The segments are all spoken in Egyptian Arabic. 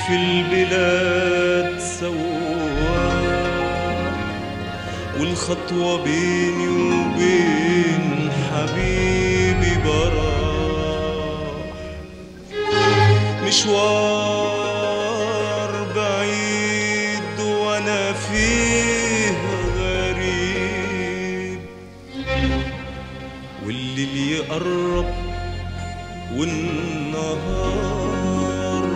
في البلاد سواح والخطوة بيني وبين حبيبي براح مشوار بعيد وانا فيه غريب والليل يقرب والنهار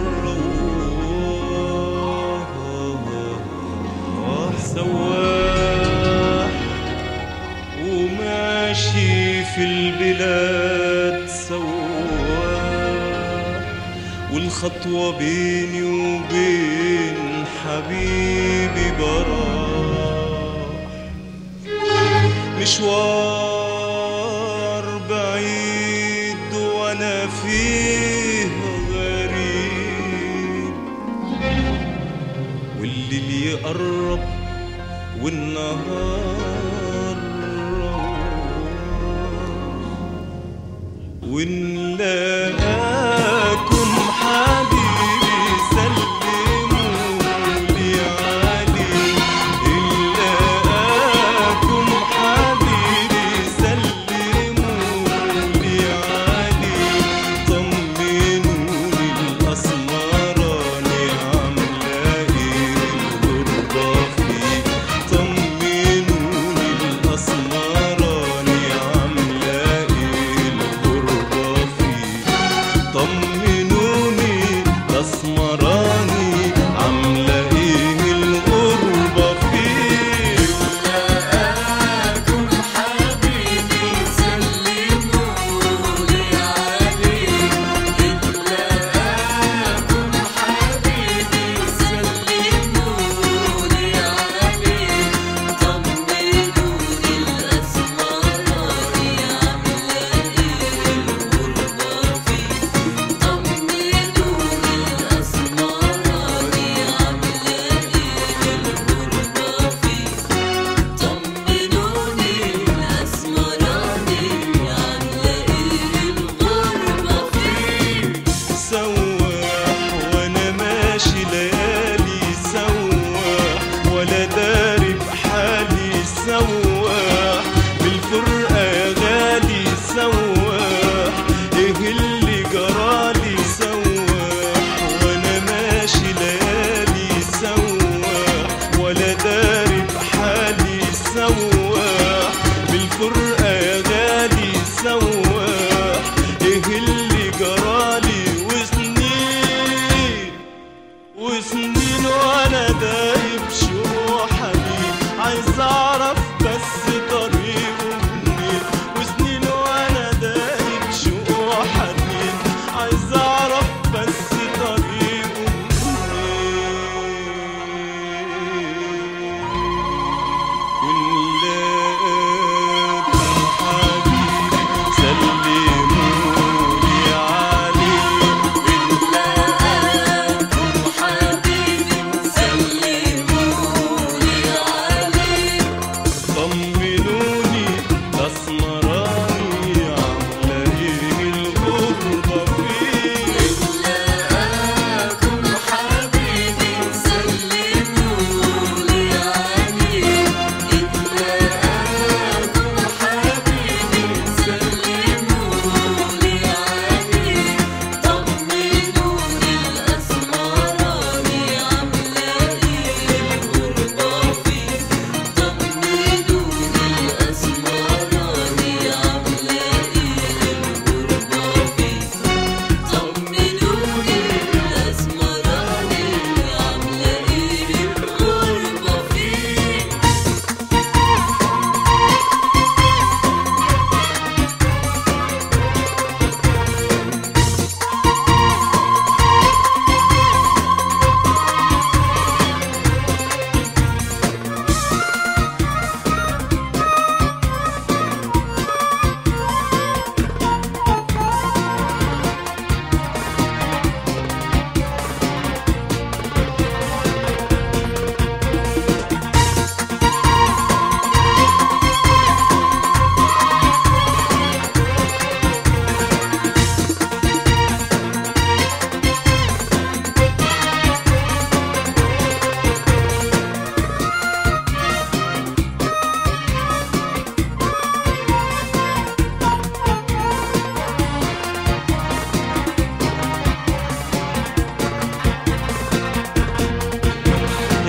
روح سواح وماشي في البلاد سواح والخطوة بيني وبين حبيبي براح مشوار بعيد وانا فيه غريب والليل يقرب والنهار روح ونلاقاكم حبيبي سلموا لي عليه نلاقاكم حبيبي سلموا لي عليه طمنوني الأسمراني عاملة إيه الغربة فيه طمنوني الأسمراني عاملة إيه الغربة فيه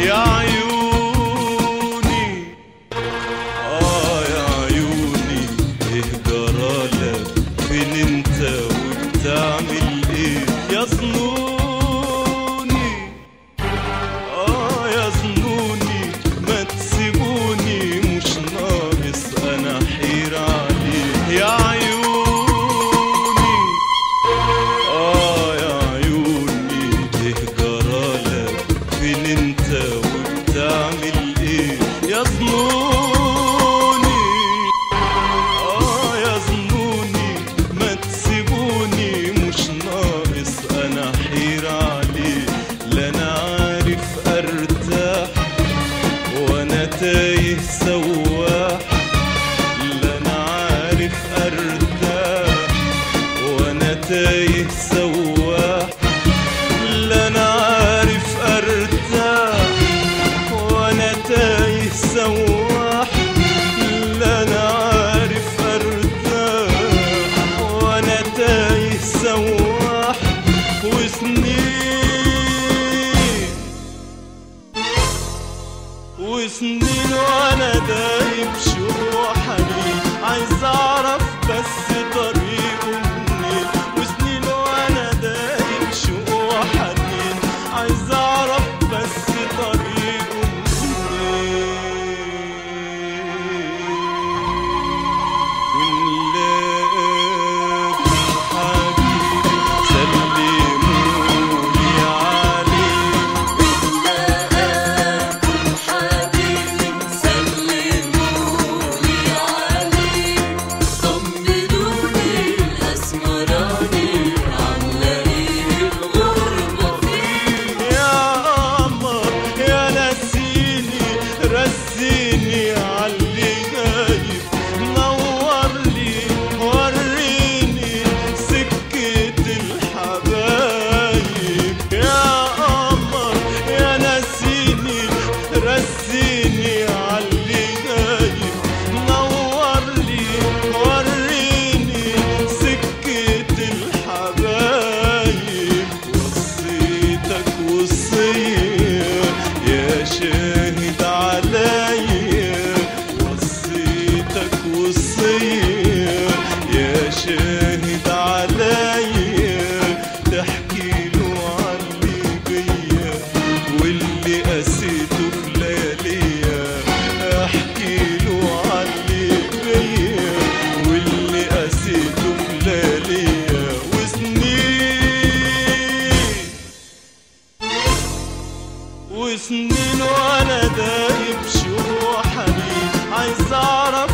يا عيوني آه يا عيوني إيه جرالك فين أنت وبتعمل إيه يا ظنوني آه يا ظنوني ما تسيبوني مش ناقص أنا حير عليه يا عيوني آه يا عيوني إيه جرالك فين أنت وبتعمل إيه يا ظنوني آه يا ظنوني ما تسيبوني مش ناقص أنا حير عليه لا أنا عارف أرتاح وأنا تايه سواح لا أنا عارف أرتاح وأنا تايه سواح لا أنا عارف أرتاح وأنا تايه سواح لا أنا عارف أرتاح وأنا تايه سواح وسنين وسنين وانا دايب شوق حنين عايز اعرف بس طريقه منين وسنين وانا دايب شوق حنين عايز اعرف بس طريقه منين ونلاقي حبيبي سلمولي عليه حبيبي سلموني عليه طمنوني الأسمراني عاملة إيه الغربة فيه يا قمر يا نسيني رسيني عاللي غايب نور لي وريني سكة الحبايب يا قمر يا نسيني رسيني عاللي غايب نور لي وريني سكة الحبايب وصيتك وصية يا شاهد عليا وصيتك وصية يا شاهد عليا تحكي له عني بيا واللي قسيته في لياليا احكي له عني بيا واللي قسيته في لياليا وسنين وسنين وانا دايب شوق حنين عايز اعرف